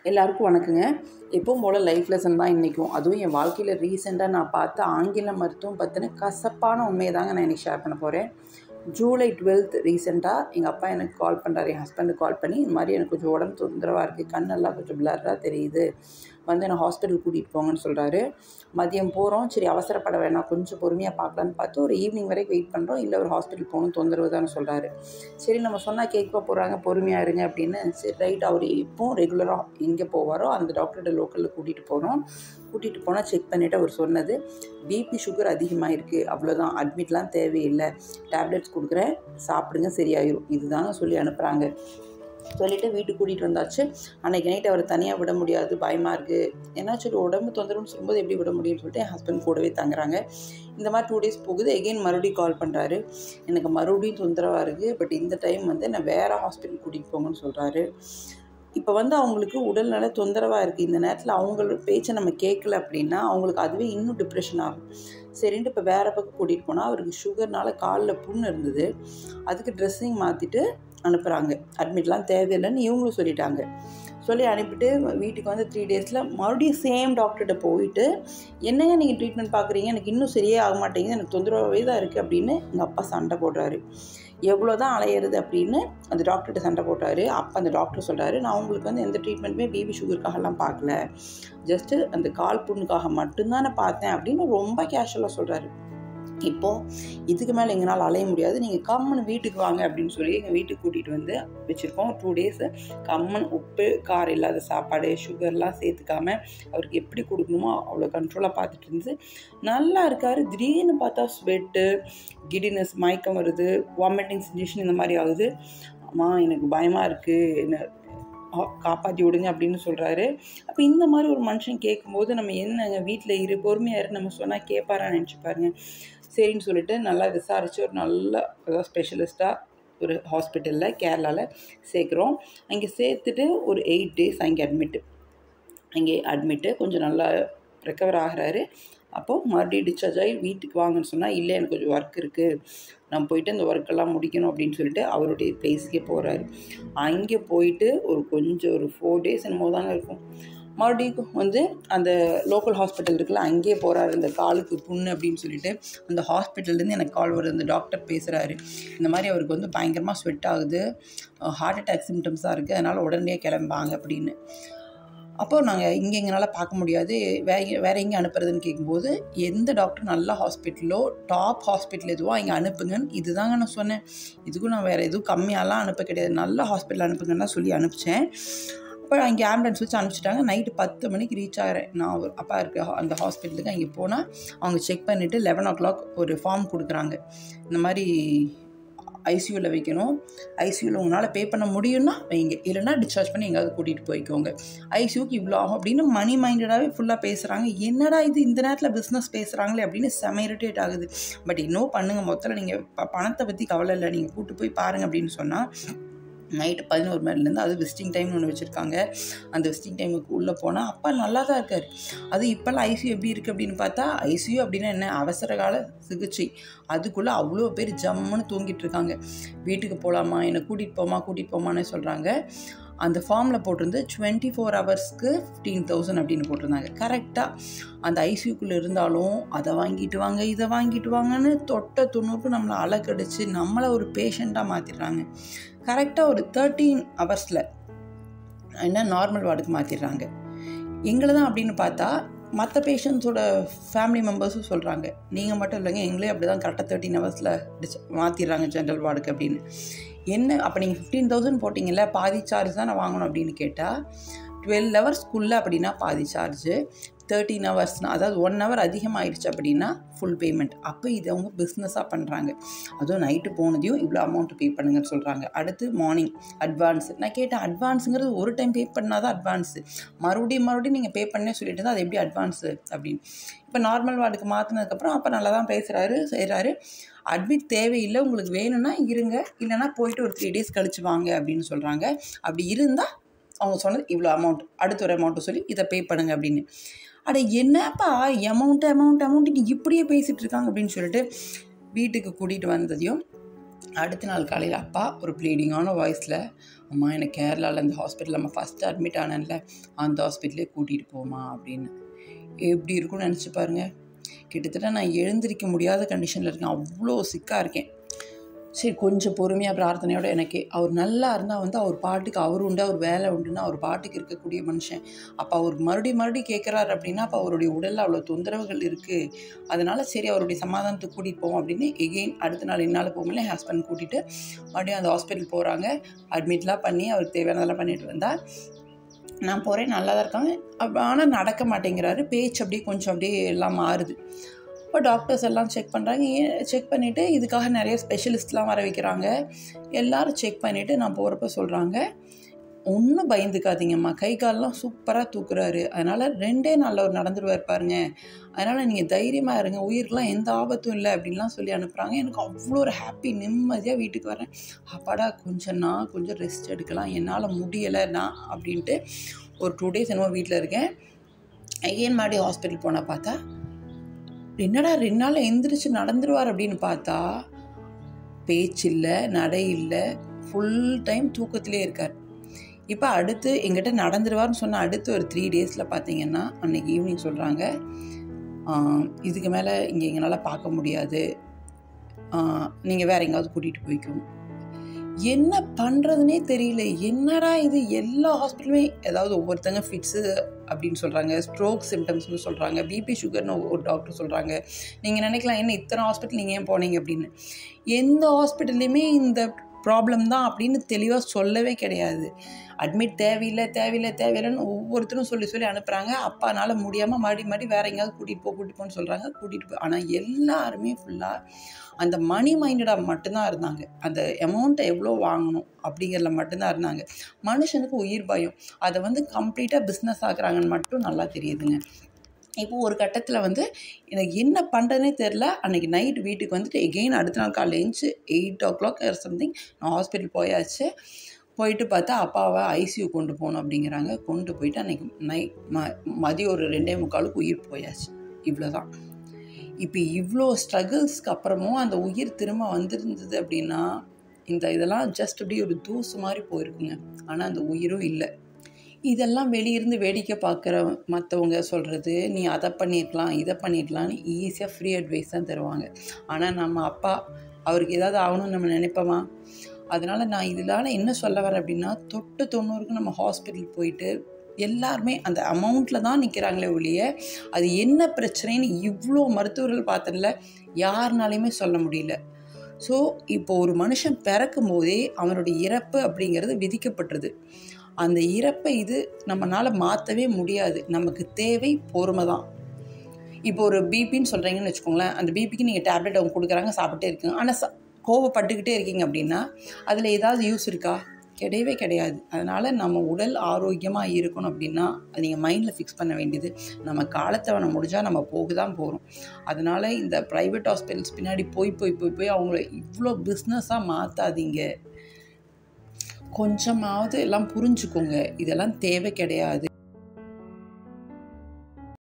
எல்லாருக்கும் வணக்கங்க எப்பவும் போல் லைஃப் லெசன் தான் இன்றைக்கும் அதுவும் என் வாழ்க்கையில் ரீசெண்டாக நான் பார்த்த ஆங்கில மருத்துவம் பற்றின கசப்பான உண்மையை தாங்க நான் இன்றைக்கி ஷேர் பண்ண போகிறேன் ஜூலை டுவெல்த் ரீசெண்டாக எங்கள் அப்பா எனக்கு கால் பண்ணுறாரு என் ஹஸ்பண்டுக்கு கால் பண்ணி இந்த மாதிரி எனக்கு கொஞ்சம் உடம்பு தொந்தரவாக இருக்குது கண்ணெல்லாம் கொஞ்சம் பிளர்ராக தெரியுது வந்து என்னை ஹாஸ்பிட்டல் கூட்டிகிட்டு போங்கன்னு சொல்கிறாரு மதியம் போகிறோம் சரி அவசரப்பட வேணாம் கொஞ்சம் பொறுமையாக பார்க்கலான்னு பார்த்து ஒரு ஈவினிங் வரைக்கும் வெயிட் பண்ணுறோம் இல்லை ஒரு ஹாஸ்பிட்டல் போகணும் தொந்தரவு தான் சொல்கிறாரு சரி நம்ம சொன்னால் கேட்க போகிறாங்க பொறுமையாக இருங்க அப்படின்னு சரி ரைட் அவர் இப்போவும் ரெகுலராக எங்கே போவாரோ அந்த டாக்டர்கிட்ட லோக்கலில் கூட்டிகிட்டு போகிறோம் கூட்டிகிட்டு போனால் செக் பண்ணிவிட்டு அவர் சொன்னது பிபி சுகர் அதிகமாக இருக்குது அவ்வளோதான் அட்மிட்லாம் தேவையில்லை டேப்லெட்ஸ் கொடுக்குறேன் சாப்பிடுங்க சரியாயிரும் இதுதாங்க சொல்லி அனுப்புகிறாங்க சொல்லிவிட்டு வீட்டுக்கு கூட்டிகிட்டு வந்தாச்சு அன்றைக்கி நைட் அவரை தனியாக விட முடியாது பயமாக இருக்குது ஏன்னா சரி உடம்பு தொந்தரவுன்னு சொல்லும்போது எப்படி விட முடியும்னு சொல்லிட்டு என் ஹஸ்பண்ட் கூடவே தங்குறாங்க இந்த மாதிரி டூ டேஸ் போகுது எகெயின் மறுபடியும் கால் பண்ணுறாரு எனக்கு மறுபடியும் தொந்தரவாக இருக்குது பட் இந்த டைம் வந்து என்னை வேறு ஹாஸ்பிட்டல் கூட்டிகிட்டு போங்கன்னு சொல்கிறாரு இப்போ வந்து அவங்களுக்கு உடல்நல தொந்தரவாக இருக்குது இந்த நேரத்தில் அவங்களோட பேச்சை நம்ம கேட்கல அப்படின்னா அவங்களுக்கு அதுவே இன்னும் டிப்ரெஷன் ஆகும் சரின்ட்டு இப்போ வேறு பக்கம் கூட்டிகிட்டு போனால் அவருக்கு சுகர்னால காலில் புண்ணு இருந்தது அதுக்கு ட்ரெஸ்ஸிங் மாற்றிட்டு அனுப்புகிறாங்க அட்மிட்லாம் தேவையில்லைன்னு இவங்களும் சொல்லிட்டாங்க சொல்லி அனுப்பிட்டு வீட்டுக்கு வந்து த்ரீ டேஸில் மறுபடியும் சேம் டாக்டர்கிட்ட போயிட்டு என்னங்க நீங்கள் ட்ரீட்மெண்ட் பார்க்குறீங்க எனக்கு இன்னும் சரியே ஆக மாட்டேங்குது எனக்கு தொந்தரவாகவே தான் இருக்குது அப்படின்னு எங்கள் அப்பா சண்டை போடுறாரு எவ்வளோ தான் அலையிறது அப்படின்னு அந்த டாக்டர்கிட்ட சண்டை போட்டார் அப்போ அந்த டாக்டர் சொல்கிறாரு நான் உங்களுக்கு வந்து எந்த ட்ரீட்மெண்ட்டுமே பிபி சுகருக்காகலாம் பார்க்கல ஜஸ்ட்டு அந்த கால் புண்ணுக்காக மட்டும்தான் நான் பார்த்தேன் அப்படின்னு ரொம்ப கேஷுவலாக சொல்கிறாரு இப்போது இதுக்கு மேலே எங்களால் அலைய முடியாது நீங்கள் கம்மன் வீட்டுக்கு வாங்க அப்படின்னு சொல்லி எங்கள் வீட்டுக்கு கூட்டிகிட்டு வந்து வச்சுருக்கோம் டூ டேஸு கம்மன் உப்பு காரம் இல்லாத சாப்பாடு சுகர்லாம் சேர்த்துக்காம அவருக்கு எப்படி கொடுக்கணுமோ அவ்வளோ கண்ட்ரோலாக பார்த்துட்டு இருந்து நல்லா இருக்கார் திடீர்னு பார்த்தா ஸ்வெட்டு கிடினஸ் மயக்கம் வருது வாமிட்டிங் சென்சேஷன் இந்த மாதிரி ஆகுது அம்மா எனக்கு பயமாக இருக்குது என்ன காப்பாற்றி விடுங்க அப்படின்னு சொல்கிறாரு அப்போ இந்த மாதிரி ஒரு மனுஷன் கேட்கும்போது நம்ம என்னங்க வீட்டில் இரு பொறுமையாக இரு நம்ம சொன்னால் கேட்பாரான்னு நினச்சி பாருங்க சரின்னு சொல்லிட்டு நல்லா விசாரித்து ஒரு நல்ல அதாவது ஸ்பெஷலிஸ்ட்டாக ஒரு ஹாஸ்பிட்டலில் கேரளாவில் சேர்க்குறோம் அங்கே சேர்த்துட்டு ஒரு எயிட் டேஸ் அங்கே அட்மிட்டு அங்கே அட்மிட்டு கொஞ்சம் நல்லா ரெக்கவர் ஆகிறாரு அப்போது மறுபடியும் டிஸ்சார்ஜ் ஆகி வீட்டுக்கு வாங்கன்னு சொன்னால் இல்லை எனக்கு கொஞ்சம் ஒர்க் இருக்குது நான் போயிட்டு அந்த ஒர்க்கெல்லாம் முடிக்கணும் அப்படின்னு சொல்லிட்டு அவருடைய பிளேஸ்க்கே போகிறாரு அங்கே போயிட்டு ஒரு கொஞ்சம் ஒரு ஃபோர் டேஸ் என்னமோ தாங்க இருக்கும் மறுபடியும் வந்து அந்த லோக்கல் ஹாஸ்பிட்டல் இருக்குல்ல அங்கேயே போகிறாரு இந்த காலுக்கு புண்ணு அப்படின்னு சொல்லிட்டு அந்த ஹாஸ்பிட்டல்லேருந்து எனக்கு கால் வருது அந்த டாக்டர் பேசுகிறாரு இந்த மாதிரி அவருக்கு வந்து பயங்கரமாக ஸ்வெட் ஆகுது ஹார்ட் அட்டாக் சிம்டம்ஸாக இருக்குது அதனால் உடனே கிளம்பாங்க அப்படின்னு அப்போது நாங்கள் இங்கே எங்களால் பார்க்க முடியாது வேற வேறு எங்கே அனுப்புறதுன்னு கேட்கும்போது எந்த டாக்டர் நல்ல ஹாஸ்பிட்டலோ டாப் ஹாஸ்பிட்டல் எதுவோ அங்கே அனுப்புங்கன்னு இதுதாங்க நான் சொன்னேன் இதுக்கும் நான் வேறு எதுவும் கம்மியாலாம் அனுப்ப கிடையாது நல்ல ஹாஸ்பிட்டல் அனுப்புங்கன்னு தான் சொல்லி அனுப்பிச்சேன் அப்போ அங்கே ஆம்புலன்ஸ் வச்சு அனுப்பிச்சிட்டாங்க நைட்டு பத்து மணிக்கு ரீச் ஆகிறேன் நான் ஒரு அப்பா இருக்க அந்த ஹாஸ்பிட்டலுக்கு அங்கே போனால் அவங்க செக் பண்ணிவிட்டு லெவன் ஓ கிளாக் ஒரு ஃபார்ம் கொடுக்குறாங்க இந்த மாதிரி ஐசியூவில் வைக்கணும் ஐசியூவில் உங்களால் பே பண்ண முடியும்னா வைங்க இல்லைனா டிஸ்சார்ஜ் பண்ணி எங்கேயாவது கூட்டிகிட்டு போய்க்கோங்க ஐசியூக்கு இவ்வளோ ஆகும் அப்படின்னு மணி மைண்டடாகவே ஃபுல்லாக பேசுகிறாங்க என்னடா இது இந்த நேரத்தில் பிஸ்னஸ் பேசுகிறாங்களே அப்படின்னு செம இரிட்டேட் ஆகுது பட் இன்னும் பண்ணுங்கள் மொத்தத்தில் நீங்கள் பணத்தை பற்றி கவலை இல்லை நீங்கள் கூப்பிட்டு போய் பாருங்கள் அப்படின்னு சொன்னால் நைட்டு பதினோரு மணிலேருந்து அது விசிட்டிங் டைம்னு ஒன்று வச்சுருக்காங்க அந்த விசிட்டிங் டைமுக்கு உள்ளே போனால் அப்பா நல்லா தான் இருக்கார் அது இப்போல்லாம் ஐசியூ எப்படி இருக்குது அப்படின்னு பார்த்தா ஐசியூ அப்படின்னா என்ன அவசர கால சிகிச்சை அதுக்குள்ளே அவ்வளோ பேர் ஜம்முன்னு தூங்கிட்டு இருக்காங்க வீட்டுக்கு போகலாமா என்னை கூட்டிகிட்டு போமா கூட்டிகிட்டு போமான்னு சொல்கிறாங்க அந்த ஃபார்மில் போட்டிருந்து டுவெண்ட்டி ஃபோர் ஹவர்ஸ்க்கு ஃபிஃப்டீன் தௌசண்ட் அப்படின்னு போட்டிருந்தாங்க கரெக்டாக அந்த ஐசியூக்குள்ளே இருந்தாலும் அதை வாங்கிட்டு வாங்க இதை வாங்கிட்டு வாங்கன்னு தொட்ட துணுக்கு நம்மளை அலக்கடிச்சு நம்மளை ஒரு பேஷண்ட்டாக மாற்றிடுறாங்க கரெக்டாக ஒரு தேர்ட்டீன் ஹவர்ஸில் என்ன நார்மல் வார்டுக்கு மாற்றிடுறாங்க எங்களை தான் அப்படின்னு பார்த்தா மற்ற பேஷண்ட்ஸோட ஃபேமிலி மெம்பர்ஸும் சொல்கிறாங்க நீங்கள் மட்டும் இல்லைங்க எங்களே அப்படி தான் கரெக்டாக தேர்ட்டின் ஹவர்ஸில் டிஸ் மாற்றிடுறாங்க ஜென்ரல் வார்டுக்கு அப்படின்னு என்ன அப்போ நீங்கள் ஃபிஃப்டீன் தௌசண்ட் போட்டிங்கல்ல பாதி சார்ஜ் தான் நான் வாங்கணும் அப்படின்னு கேட்டால் டுவெல் ஹவர்ஸ்க்குள்ளே அப்படின்னா பாதி சார்ஜு தேர்ட்டீன் ஹவர்ஸ்னா அதாவது ஒன் ஹவர் அதிகமாகிடுச்சு அப்படின்னா ஃபுல் பேமெண்ட் அப்போ இதை அவங்க பிஸ்னஸாக பண்ணுறாங்க அதுவும் நைட்டு போனதையும் இவ்வளோ அமௌண்ட் பே பண்ணுங்கன்னு சொல்கிறாங்க அடுத்து மார்னிங் அட்வான்ஸ் நான் கேட்டேன் அட்வான்ஸுங்கிறது ஒரு டைம் பே பண்ணால் தான் அட்வான்ஸு மறுபடியும் மறுபடியும் நீங்கள் பே பண்ணே சொல்லிட்டு தான் அது எப்படி அட்வான்ஸு அப்படின்னு இப்போ நார்மல் வார்டுக்கு மாற்றினதுக்கப்புறம் அப்போ நல்லா தான் பேசுகிறாரு செய்கிறாரு அட்மிட் தேவையில்லை உங்களுக்கு வேணும்னா இருங்க இல்லைனா போயிட்டு ஒரு த்ரீ டேஸ் கழிச்சு வாங்க அப்படின்னு சொல்கிறாங்க அப்படி இருந்தால் அவங்க சொன்னது இவ்வளோ அமௌண்ட் அடுத்த ஒரு அமௌண்ட்டு சொல்லி இதை பே பண்ணுங்க அப்படின்னு அட என்னப்பா அமௌண்ட் அமௌண்ட் அமௌண்ட்டு இப்படியே பேசிகிட்டு இருக்காங்க அப்படின்னு சொல்லிட்டு வீட்டுக்கு கூட்டிகிட்டு வந்ததையும் அடுத்த நாள் காலையில் அப்பா ஒரு ப்ளீடிங்கான வாய்ஸில் அம்மா எனக்கு கேரளாவில் இந்த ஹாஸ்பிட்டல் நம்ம ஃபஸ்ட்டு அட்மிட் ஆனேன்ல அந்த ஹாஸ்பிட்டலே கூட்டிகிட்டு போமா அப்படின்னு எப்படி இருக்கும்னு நினச்சி பாருங்கள் கிட்டத்தட்ட நான் எழுந்திருக்க முடியாத கண்டிஷனில் இருக்கேன் அவ்வளோ சிக்காக இருக்கேன் சரி கொஞ்சம் பொறுமையாக பிரார்த்தனையோட எனக்கு அவர் நல்லா இருந்தால் வந்து அவர் பாட்டுக்கு அவர் உண்டு அவர் வேலை உண்டுன்னா அவர் பாட்டுக்கு இருக்கக்கூடிய மனுஷன் அப்போ அவர் மறுபடியும் மறுபடியும் கேட்குறாரு அப்படின்னா அப்போ அவருடைய உடலில் அவ்வளோ தொந்தரவுகள் இருக்குது அதனால சரி அவருடைய சமாதானத்துக்கு கூட்டிகிட்டு போவோம் அப்படின்னு எகெயின் அடுத்த நாள் என்னால் போக முடியல என் ஹஸ்பண்ட் கூட்டிகிட்டு மறுபடியும் அந்த ஹாஸ்பிட்டல் போகிறாங்க அட்மிட்லாம் பண்ணி அவருக்கு தேவையானதெல்லாம் பண்ணிட்டு வந்தால் நான் போகிறேன் நல்லா தான் இருக்காங்க ஆனால் நடக்க மாட்டேங்கிறாரு பேச்சு அப்படியே கொஞ்சம் அப்படியே எல்லாம் மாறுது இப்போ டாக்டர்ஸ் எல்லாம் செக் பண்ணுறாங்க ஏன் செக் பண்ணிவிட்டு இதுக்காக நிறைய ஸ்பெஷலிஸ்ட்லாம் வர வைக்கிறாங்க எல்லோரும் செக் பண்ணிவிட்டு நான் போகிறப்ப சொல்கிறாங்க ஒன்றும் பயந்துக்காதீங்கம்மா கை காலெலாம் சூப்பராக தூக்குறாரு அதனால் ரெண்டே நாளில் அவர் நடந்துருவார் பாருங்க அதனால் நீங்கள் தைரியமாக இருங்க உயிருக்கெலாம் எந்த ஆபத்தும் இல்லை அப்படின்லாம் சொல்லி அனுப்புகிறாங்க எனக்கு அவ்வளோ ஒரு ஹாப்பி நிம்மதியாக வீட்டுக்கு வரேன் அப்பாடா கொஞ்சம் நான் கொஞ்சம் ரெஸ்ட் எடுக்கலாம் என்னால் முடியலை நான் அப்படின்ட்டு ஒரு டூ டேஸ் என்னமோ வீட்டில் இருக்கேன் ஐயன் மாடி ஹாஸ்பிட்டல் போனால் பார்த்தா என்னடா ரெண்டு நாள் எந்திரிச்சு நடந்துருவார் அப்படின்னு பார்த்தா பேச்சு இல்லை நடை இல்லை ஃபுல் டைம் தூக்கத்திலே இருக்கார் இப்போ அடுத்து எங்கிட்ட நடந்துருவார்னு சொன்ன அடுத்து ஒரு த்ரீ டேஸில் பார்த்தீங்கன்னா அன்றைக்கி ஈவினிங் சொல்கிறாங்க இதுக்கு மேலே இங்கே எங்களால் பார்க்க முடியாது நீங்கள் வேறு எங்கேயாவது கூட்டிகிட்டு போய்க்கும் என்ன பண்ணுறதுனே தெரியல என்னடா இது எல்லா ஹாஸ்பிட்டலுமே ஏதாவது ஒவ்வொருத்தங்க ஃபிட்ஸு அப்படின்னு சொல்கிறாங்க ஸ்ட்ரோக் சிம்டம்ஸ்னு சொல்கிறாங்க பிபி சுகர்னு ஒரு டாக்டர் சொல்கிறாங்க நீங்கள் நினைக்கலாம் என்ன இத்தனை ஹாஸ்பிட்டல் நீங்கள் ஏன் போனீங்க அப்படின்னு எந்த ஹாஸ்பிட்டல்லையுமே இந்த ப்ராப்ளம் தான் அப்படின்னு தெளிவாக சொல்லவே கிடையாது அட்மிட் தேவையில்லை தேவையில்லை தேவையில்லைன்னு ஒவ்வொருத்தரும் சொல்லி சொல்லி அனுப்புகிறாங்க அப்பானால முடியாமல் மறுபடி மறுபடி வேறு எங்கேயாவது கூட்டிகிட்டு போ கூட்டிகிட்டு போன்னு சொல்கிறாங்க கூட்டிகிட்டு போ ஆனால் எல்லாருமே ஃபுல்லாக அந்த மணி மைண்டடாக மட்டும்தான் இருந்தாங்க அந்த அமௌண்ட்டை எவ்வளோ வாங்கணும் அப்படிங்கிறதுல மட்டும்தான் இருந்தாங்க மனுஷனுக்கு உயிர் பயம் அதை வந்து கம்ப்ளீட்டாக பிஸ்னஸ் ஆகுறாங்கன்னு மட்டும் நல்லா தெரியுதுங்க இப்போது ஒரு கட்டத்தில் வந்து எனக்கு என்ன பண்ணுறதுனே தெரில அன்றைக்கி நைட் வீட்டுக்கு வந்துட்டு எகெயின் அடுத்த நாள் காலையில் எழுந்துச்சு எயிட் ஓ கிளாக் சம்திங் நான் ஹாஸ்பிட்டல் போயாச்சு போயிட்டு பார்த்தா அப்பாவை ஐசியூ கொண்டு போகணும் அப்படிங்கிறாங்க கொண்டு போயிட்டு அன்றைக்கி நைட் ம மதியம் ஒரு ரெண்டே முக்காலுக்கு உயிர் போயாச்சு இவ்வளோ தான் இப்போ இவ்வளோ ஸ்ட்ரகிள்ஸ்க்கு அப்புறமும் அந்த உயிர் திரும்ப வந்திருந்தது அப்படின்னா இந்த இதெல்லாம் ஜஸ்ட் அப்படியே ஒரு தூசு மாதிரி போயிருக்குங்க ஆனால் அந்த உயிரும் இல்லை இதெல்லாம் வெளியிருந்து வேடிக்கை பார்க்குற மற்றவங்க சொல்கிறது நீ அதை பண்ணியிருக்கலாம் இதை பண்ணியிருக்கலாம்னு ஈஸியாக ஃப்ரீ அட்வைஸ் தான் தருவாங்க ஆனால் நம்ம அப்பா அவருக்கு ஏதாவது ஆகணும்னு நம்ம நினைப்போமா அதனால் நான் இதனால் என்ன சொல்ல வரேன் அப்படின்னா தொட்டு தொண்ணூறுக்கு நம்ம ஹாஸ்பிட்டல் போயிட்டு எல்லாருமே அந்த அமௌண்ட்டில் தான் நிற்கிறாங்களே ஒழிய அது என்ன பிரச்சனைன்னு இவ்வளோ மருத்துவர்கள் பார்த்ததில்ல யாருனாலையுமே சொல்ல முடியல ஸோ இப்போ ஒரு மனுஷன் பிறக்கும் போதே அவனுடைய இறப்பு அப்படிங்கிறது விதிக்கப்பட்டுருது அந்த இறப்பை இது நம்மளால் மாற்றவே முடியாது நமக்கு தேவை பொறுமை தான் இப்போ ஒரு பிபின்னு சொல்கிறீங்கன்னு வச்சுக்கோங்களேன் அந்த பிபிக்கு நீங்கள் டேப்லெட் அவங்க கொடுக்குறாங்க சாப்பிட்டே இருக்குங்க ஆனால் ச கோவப்பட்டுக்கிட்டே இருக்கீங்க அப்படின்னா அதில் ஏதாவது யூஸ் இருக்கா கிடையவே கிடையாது அதனால் நம்ம உடல் ஆரோக்கியமாக இருக்கணும் அப்படின்னா அது நீங்கள் மைண்டில் ஃபிக்ஸ் பண்ண வேண்டியது நம்ம காலத்தவணை முடிஞ்சால் நம்ம போக தான் போகிறோம் அதனால் இந்த ப்ரைவேட் ஹாஸ்பிட்டல்ஸ் பின்னாடி போய் போய் போய் போய் அவங்கள இவ்வளோ பிஸ்னஸாக மாற்றாதீங்க கொஞ்சமாவது எல்லாம் புரிஞ்சுக்கோங்க இதெல்லாம் தேவை கிடையாது